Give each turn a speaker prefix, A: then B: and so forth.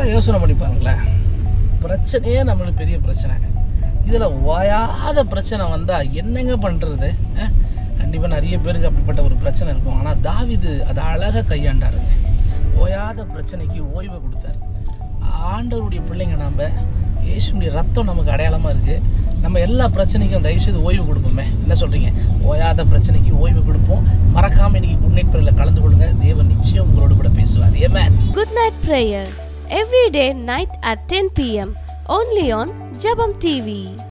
A: நல்லா யோசனை பண்ணி பாருங்களேன் பிரச்சனையே நம்மளுக்கு பெரிய பிரச்சனை இதில் ஓயாத பிரச்சனை வந்தால் என்னங்க பண்ணுறது கண்டிப்பாக நிறைய பேருக்கு அப்படிப்பட்ட ஒரு பிரச்சனை இருக்கும் ஆனால் தாவிது அதை அழகாக கையாண்டாருங்க ஓயாத பிரச்சனைக்கு ஓய்வை கொடுத்தாரு ஆண்டவருடைய பிள்ளைங்க நாம் இயேசுடைய ரத்தம் நமக்கு அடையாளமாக இருக்குது நம்ம எல்லா பிரச்சனைக்கும் தயவுசெய்து ஓய்வு கொடுப்போமே என்ன சொல்கிறீங்க ஓயாத பிரச்சனைக்கு ஓய்வு கொடுப்போம் மறக்காமல் இன்னைக்கு குட் நைட் ப்ரேயரில் கலந்து கொள்ளுங்க தேவன் நிச்சயம் உங்களோட கூட பேசுவார் ஏமேன்
B: Good night prayer every day night at 10 pm only on Jabam TV.